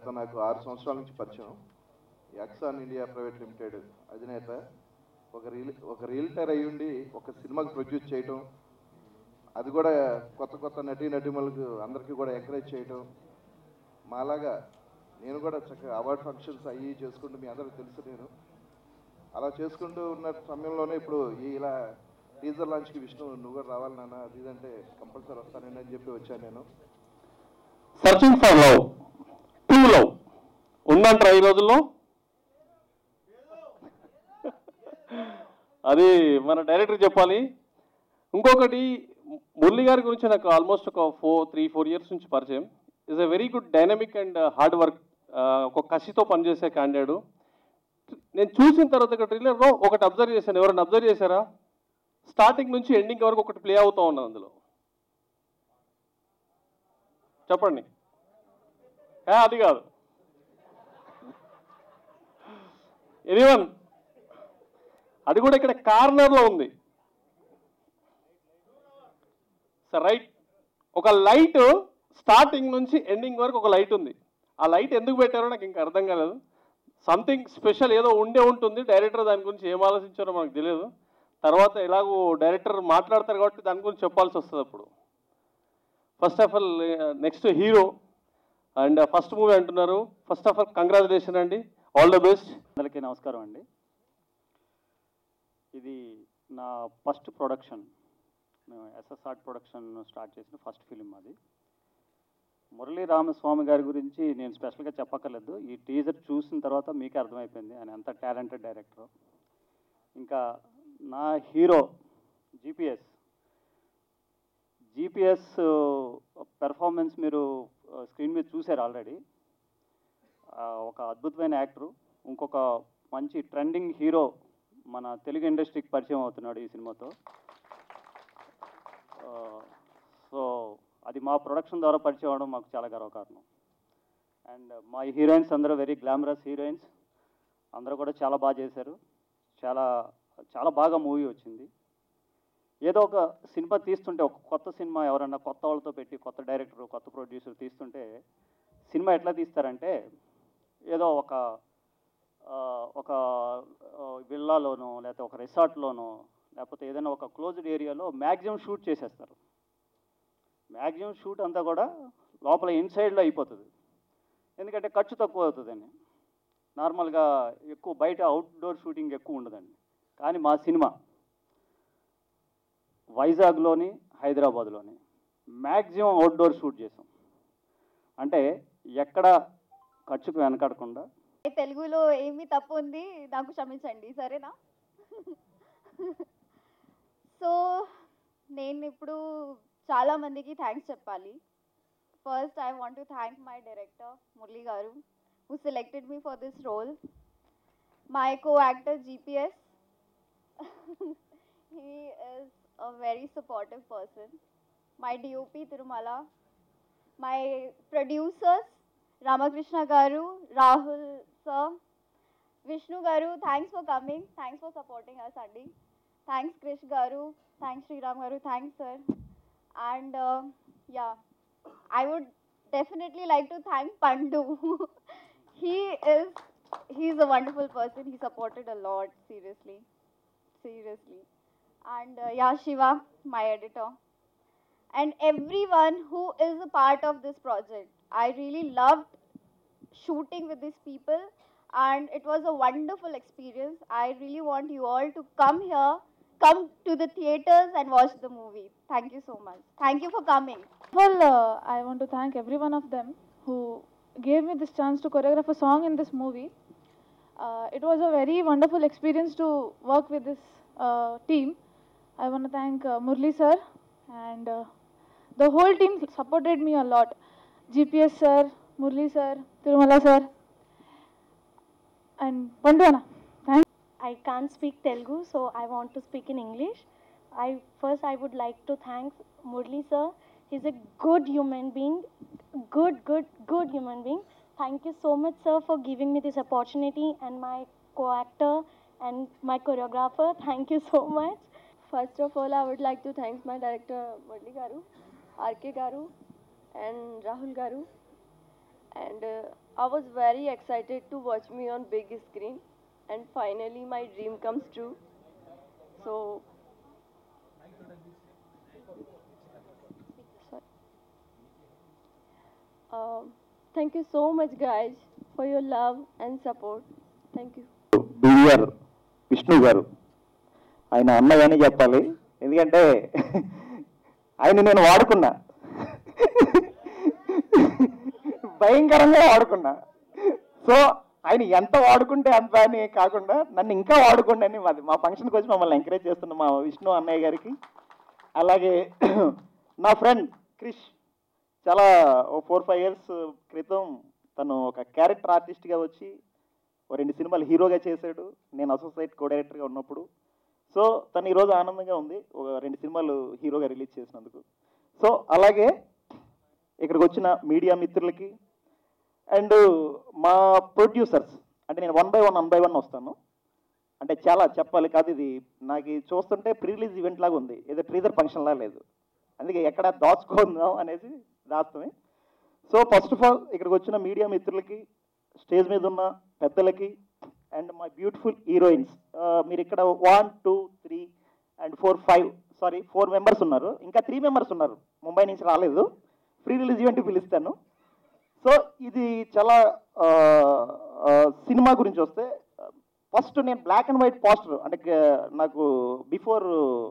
గత నాకు ఆరు సంవత్సరాల నుంచి పరిచయం యాక్సాన్ ఇండియా ప్రైవేట్ లిమిటెడ్ అధినేత ఒక రియల్ ఒక రియల్టర్ అయి ఉండి ఒక సినిమాకి ప్రొడ్యూస్ చేయటం అది కూడా కొత్త కొత్త నటీ నటీమలకు అందరికీ కూడా ఎంకరేజ్ చేయటం మాలాగా నేను కూడా చక్కగా అవార్డ్ ఫంక్షన్స్ అయ్యి చేసుకుంటూ మీ అందరికీ తెలుసు నేను అలా చేసుకుంటూ ఉన్న సమయంలోనే ఇప్పుడు ఈ ఇలా టీజర్ లాంచ్కి విష్ణు నువ్వు కూడా రావాలి నాన్న అది ఇది అంటే కంపల్సరీ వస్తానండి అని చెప్పి వచ్చాను నేను searching for love true love ఉందంటారా ఈ రోజుల్లో అది మన డైరెక్టర్ చెప్పాలి ఇంకొకటి మురళి గారి గురించి నాకు ఆల్మోస్ట్ ఒక ఫోర్ త్రీ ఫోర్ ఇయర్స్ నుంచి పరిచయం is a very good dynamic and hard work ఒక కసితో పనిచేసే క్యాండిడేట్ నేను చూసిన తర్వాత ఇక్కడ ట్రైలర్లో ఒకటి అబ్జర్వ్ చేశాను ఎవరైనా అబ్జర్వ్ చేశారా స్టార్టింగ్ నుంచి ఎండింగ్ వరకు ఒకటి ప్లే అవుతూ ఉన్నది అందులో చెప్పండి ఏ, అది కాదు ఎనీవన్ అది కూడా ఇక్కడ కార్నర్లో ఉంది సార్ రైట్ ఒక లైట్ స్టార్టింగ్ నుంచి ఎండింగ్ వరకు ఒక లైట్ ఉంది ఆ లైట్ ఎందుకు పెట్టారో నాకు ఇంకా అర్థం కాలేదు సంథింగ్ స్పెషల్ ఏదో ఉండే ఉంటుంది డైరెక్టర్ దాని గురించి ఏం ఆలోచించారో మనకు తెలియదు తర్వాత ఎలాగో డైరెక్టర్ మాట్లాడతారు కాబట్టి దాని గురించి చెప్పాల్సి వస్తుంది అప్పుడు first of all next hero and first movie అంటున్నారు ఫస్ట్ ఆఫ్ ఆల్ కంగ్రాచులేషన్ అండి ఆల్ ద బెస్ట్ అందరికీ నమస్కారం అండి ఇది నా ఫస్ట్ ప్రొడక్షన్ నేను ఎస్ఎస్ఆర్ ప్రొడక్షన్ స్టార్ట్ చేసిన ఫస్ట్ ఫిలిం అది మురళీ రామస్వామి గారి గురించి నేను స్పెషల్గా చెప్పక్కర్లేదు ఈ టీజర్ చూసిన తర్వాత మీకే అర్థమైపోయింది ఆయన ఎంత టాలెంటెడ్ డైరెక్టర్ ఇంకా నా హీరో జీపీఎస్ జీపీఎస్ పెర్ఫార్మెన్స్ మీరు స్క్రీన్ మీద చూశారు ఆల్రెడీ ఒక అద్భుతమైన యాక్టరు ఇంకొక మంచి ట్రెండింగ్ హీరో మన తెలుగు ఇండస్ట్రీకి పరిచయం అవుతున్నాడు ఈ సినిమాతో సో అది మా ప్రొడక్షన్ ద్వారా పరిచయం అవడం మాకు చాలా గర్వకారణం అండ్ మా హీరోయిన్స్ అందరూ వెరీ గ్లామరస్ హీరోయిన్స్ అందరూ కూడా చాలా బాగా చేశారు చాలా చాలా బాగా మూవీ వచ్చింది ఏదో ఒక సినిమా తీస్తుంటే ఒక కొత్త సినిమా ఎవరన్నా కొత్త వాళ్ళతో పెట్టి కొత్త డైరెక్టర్ కొత్త ప్రొడ్యూసర్ తీస్తుంటే సినిమా ఎట్లా తీస్తారంటే ఏదో ఒక ఆ, ఒక ఆ, విల్లాలోనో లేకపోతే ఒక రిసార్ట్లోనో లేకపోతే ఏదైనా ఒక క్లోజ్డ్ ఏరియాలో మ్యాక్సిమం షూట్ చేసేస్తారు మ్యాక్సిమం షూట్ అంతా కూడా లోపల ఇన్సైడ్లో అయిపోతుంది ఎందుకంటే ఖర్చు తక్కువ అవుతుందని నార్మల్గా ఎక్కువ బయట అవుట్డోర్ షూటింగ్ ఎక్కువ ఉండదండి కానీ మా సినిమా వైజాగ్లోని హైదరాబాద్లోని మ్యాక్సిమం అవుట్డోర్ షూట్ చేసాం అంటే ఎక్కడ ఖర్చుకు వెనకడకుండా తెలుగులో ఏమి తప్పు ఉంది నాకు క్షమించండి సరేనా సో నేను ఇప్పుడు చాలా మందికి థ్యాంక్స్ చెప్పాలి first I want to thank my director Murali గారు who selected me for this role my co actor GPS he is a very supportive person my dop tirumala my producers ramakrishna garu rahul sir vishnu garu thanks for coming thanks for supporting us andy thanks krish garu thanks sriram garu thanks sir and uh, yeah i would definitely like to thank pandu he is he's a wonderful person he supported a lot seriously seriously and uh, yeah shiva my editor and everyone who is a part of this project i really loved shooting with these people and it was a wonderful experience i really want you all to come here come to the theaters and watch the movie thank you so much thank you for coming Well, uh, I want to thank every one of them who gave me this chance to choreograph a song in this movie. Uh, it was a very wonderful experience to work with this uh, team. I want to thank uh, Murli sir and uh, the whole team supported me a lot. GPS sir, Murli sir, Tirumala sir, and Pandana. Thank I can't speak Telugu, so I want to speak in English. I first I would like to thank Murli sir. He's a good human being, good, good, good human being. Thank you so much, sir, for giving me this opportunity and my co-actor and my choreographer. Thank you so much. First of all, I would like to thank my director Murli Garu, RK Garu, and Rahul Garu, and uh, I was very excited to watch me on big screen, and finally my dream comes true. So. Sorry. Um, thank you so much, guys, for your love and support. Thank you. BVR Vishnu గారు ఆయన అన్నగానే చెప్పాలి ఎందుకంటే ఆయన నేను వాడుకున్నా భయంకరంగా వాడుకున్నా so ఆయన ఎంత వాడుకుంటే అంత అని కాకుండా నన్ను ఇంకా వాడుకోండి అని మాది మా ఫంక్షన్కి వచ్చి మమ్మల్ని ఎంకరేజ్ చేస్తున్న మా విష్ణు అన్నయ్య గారికి అలాగే నా ఫ్రెండ్ క్రిష్ చాలా ఓ ఫోర్ ఫైవ్ ఇయర్స్ క్రితం తను ఒక క్యారెక్టర్ ఆర్టిస్ట్గా వచ్చి ఓ రెండు సినిమాలు హీరోగా చేశాడు నేను అసోసియేట్ కో డైరెక్టర్గా ఉన్నప్పుడు సో తను ఈరోజు ఆనందంగా ఉంది ఒక రెండు సినిమాలు హీరోగా రిలీజ్ చేసినందుకు సో అలాగే ఇక్కడికి వచ్చిన మీడియా మిత్రులకి అండ్ మా ప్రొడ్యూసర్స్ అంటే నేను one by one one by one వస్తాను అంటే చాలా చెప్పాలి కాదు ఇది నాకు ఇది చూస్తుంటే ప్రీ రిలీజ్ ఈవెంట్ లాగా ఉంది ఏదో ట్రీజర్ ఫంక్షన్ లాగా లేదు అందుకే ఎక్కడ దాచుకుందాం అనేసి దాస్తామే సో ఫస్ట్ ఆఫ్ ఆల్ ఇక్కడికి వచ్చిన మీడియా మిత్రులకి స్టేజ్ మీద ఉన్న పెద్దలకి అండ్ మై బ్యూటిఫుల్ హీరోయిన్స్ మీరు ఇక్కడ one two three and four five sorry four members ఉన్నారు ఇంకా త్రీ మెంబర్స్ ఉన్నారు ముంబై నుంచి రాలేదు ఫ్రీ రిలీజ్ ఈవెంట్ పిలుస్తాను సో ఇది చాలా ఆ, ఆ, సినిమా గురించి వస్తే ఫస్ట్ నేను బ్లాక్ అండ్ వైట్ పోస్టర్ అంటే క- నాకు బిఫోర్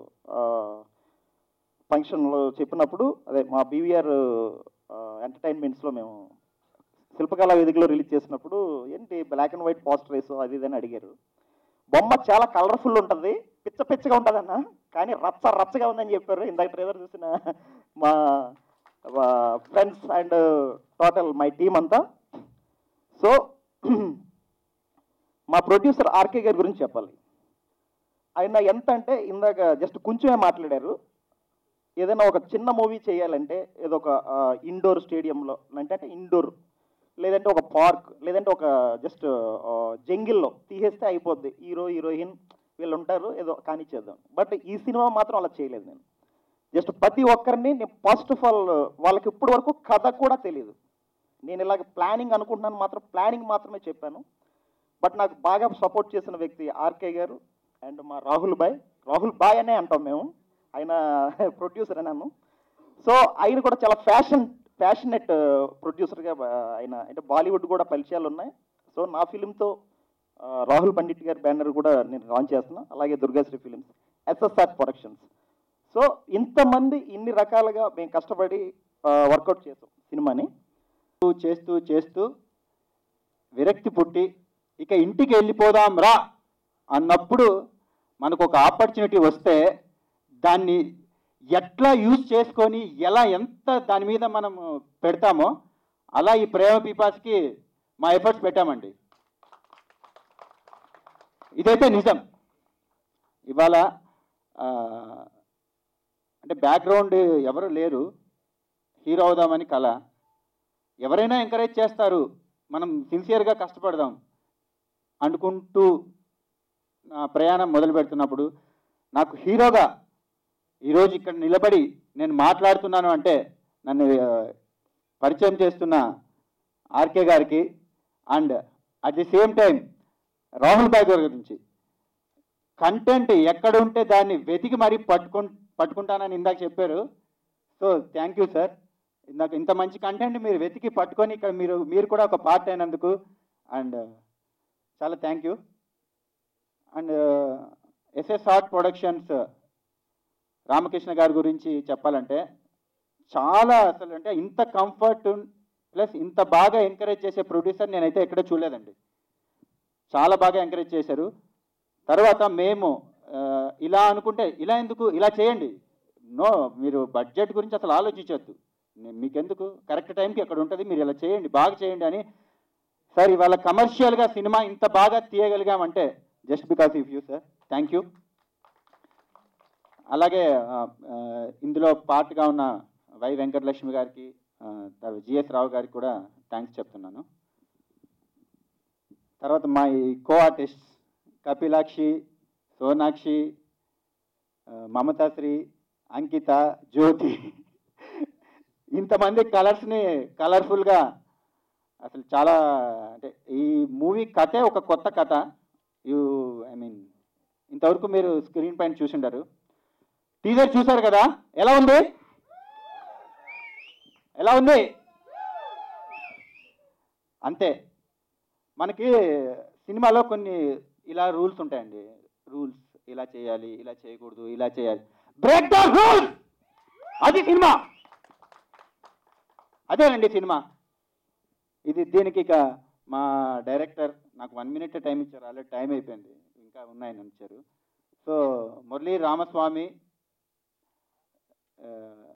ఫంక్షన్లో చెప్పినప్పుడు అదే మా బీవీఆర్ ఎంటర్టైన్మెంట్స్లో మేము శిల్పకళా వేదికలో రిలీజ్ చేసినప్పుడు ఏంటి బ్లాక్ అండ్ వైట్ పోస్టర్ వేసు అది ఇది అని అడిగారు బొమ్మ చాలా కలర్ఫుల్ ఉంటుంది పిచ్చ పిచ్చగా ఉంటుందన్న కానీ రచ్చ రచ్చగా ఉందని చెప్పారు ఇందాక ట్రైలర్ చూసిన మా friends and total my team అంతా సో మా ప్రొడ్యూసర్ ఆర్కే గారి గురించి చెప్పాలి ఆయన ఎంత అంటే ఇందాక జస్ట్ కొంచెమే మాట్లాడారు ఏదైనా ఒక చిన్న మూవీ చేయాలంటే ఏదో ఒక ఇండోర్ స్టేడియంలో అంటే అంటే ఇండోర్ లేదంటే ఒక పార్క్ లేదంటే ఒక జస్ట్ జంగిల్లో తీసేస్తే అయిపోద్ది హీరో హీరోయిన్ వీళ్ళు ఉంటారు ఏదో కానిచ్చేద్దాం బట్ ఈ సినిమా మాత్రం అలా చేయలేదు నేను జస్ట్ ప్రతి ఒక్కరిని నేను ఫస్ట్ ఆఫ్ ఆల్ వాళ్ళకి ఇప్పటి వరకు కథ కూడా తెలియదు నేను ఇలాగ ప్లానింగ్ అనుకుంటున్నాను మాత్రం ప్లానింగ్ మాత్రమే చెప్పాను బట్ నాకు బాగా సపోర్ట్ చేసిన వ్యక్తి ఆర్కే గారు అండ్ మా రాహుల్ బాయ్ రాహుల్ బాయ్ అనే అంటాం మేము ఆయన ప్రొడ్యూసర్ అన్నాను సో ఆయన కూడా చాలా ఫ్యాషన్ ప్యాషనెట్ ప్రొడ్యూసర్గా ఆయన అంటే బాలీవుడ్ కూడా పరిచయాలు ఉన్నాయి సో నా ఫిలింతో రాహుల్ పండిట్ గారి బ్యానర్ కూడా నేను లాంచ్ చేస్తున్నా అలాగే Durgasri films SSR productions so ఇంతమంది ఇన్ని రకాలుగా మేము కష్టపడి వర్కౌట్ చేసాం సినిమాని చేస్తూ చేస్తూ విరక్తి పుట్టి ఇక ఇంటికి వెళ్ళిపోదాం రా అన్నప్పుడు మనకు ఒక ఆపర్చునిటీ వస్తే దాన్ని ఎట్లా యూజ్ చేసుకొని ఎలా ఎంత దాని మీద మనం పెడతామో అలా ఈ ప్రేమ పిపాస్కి మా ఎఫర్ట్స్ పెట్టామండి ఇదైతే నిజం ఇవాళ ఆ, అంటే బ్యాక్గ్రౌండ్ ఎవరు లేరు హీరో అవుదామని కళ ఎవరైనా ఎంకరేజ్ చేస్తారు మనం సిన్సియర్గా కష్టపడదాం అనుకుంటూ నా ప్రయాణం మొదలు పెడుతున్నప్పుడు నాకు హీరోగా ఈరోజు ఇక్కడ నిలబడి నేను మాట్లాడుతున్నాను అంటే నన్ను ఆ, పరిచయం చేస్తున్న ఆర్కే గారికి and at the same time Rahul బాయ్ గారి గురించి కంటెంట్ ఎక్కడ ఉంటే దాన్ని వెతికి మరీ పట్టుకు పట్టుకుంటానని ఇందాక చెప్పారు సో థ్యాంక్ యూ సార్ ఇందాక ఇంత మంచి కంటెంట్ మీరు వెతికి పట్టుకొని ఇక్కడ మీరు మీరు కూడా ఒక పార్ట్ అయినందుకు అండ్ చాలా thank you and SSR productions Ramakrishna గారి గురించి చెప్పాలంటే చాలా అసలు అంటే ఇంత కంఫర్ట్ ప్లస్ ఇంత బాగా ఎంకరేజ్ చేసే ప్రొడ్యూసర్ నేనైతే ఎక్కడ చూడలేదండి చాలా బాగా ఎంకరేజ్ చేశారు తర్వాత మేము ఆ, ఇలా అనుకుంటే ఇలా ఎందుకు ఇలా చేయండి నో మీరు బడ్జెట్ గురించి అసలు ఆలోచించొద్దు నే- మీకెందుకు కరెక్ట్ టైంకి అక్కడ ఉంటుంది మీరు ఇలా చేయండి బాగా చేయండి అని సార్ ఇవాళ కమర్షియల్గా సినిమా ఇంత బాగా తీయగలిగామంటే just because if you sir thank you అలాగే ఆ, ఆ, ఇందులో పార్ట్గా ఉన్న వై వెంకటలక్ష్మి గారికి జిఎస్ రావు గారికి కూడా థ్యాంక్స్ చెప్తున్నాను తర్వాత మా ఈ కో ఆర్టిస్ట్ కపిలాక్షి సోనాక్షి ఆ, మమతాశ్రీ అంకిత జ్యోతి ఇంతమంది కలర్స్ని కలర్ఫుల్గా అసలు చాలా అంటే ఈ మూవీ కథే ఒక కొత్త కథ యూ ఐ మీన్ ఇంతవరకు మీరు స్క్రీన్ పైన చూసిండారు టీజర్ చూశారు కదా ఎలా ఉంది ఎలా ఉంది అంతే మనకి సినిమాలో కొన్ని ఇలా రూల్స్ ఉంటాయండి రూల్స్ ఇలా చేయాలి ఇలా చేయకూడదు ఇలా చేయాలి బ్రేక్ ద రూల్స్ అది సినిమా అదేనండి సినిమా ఇది దీనికి ఇక మా డైరెక్టర్ నాకు వన్ మినిట్ టైం ఇచ్చారు ఆల్రెడీ టైం అయిపోయింది ఇంకా ఉన్నాయని ఇచ్చారు సో మురళీ రామస్వామి ఆ,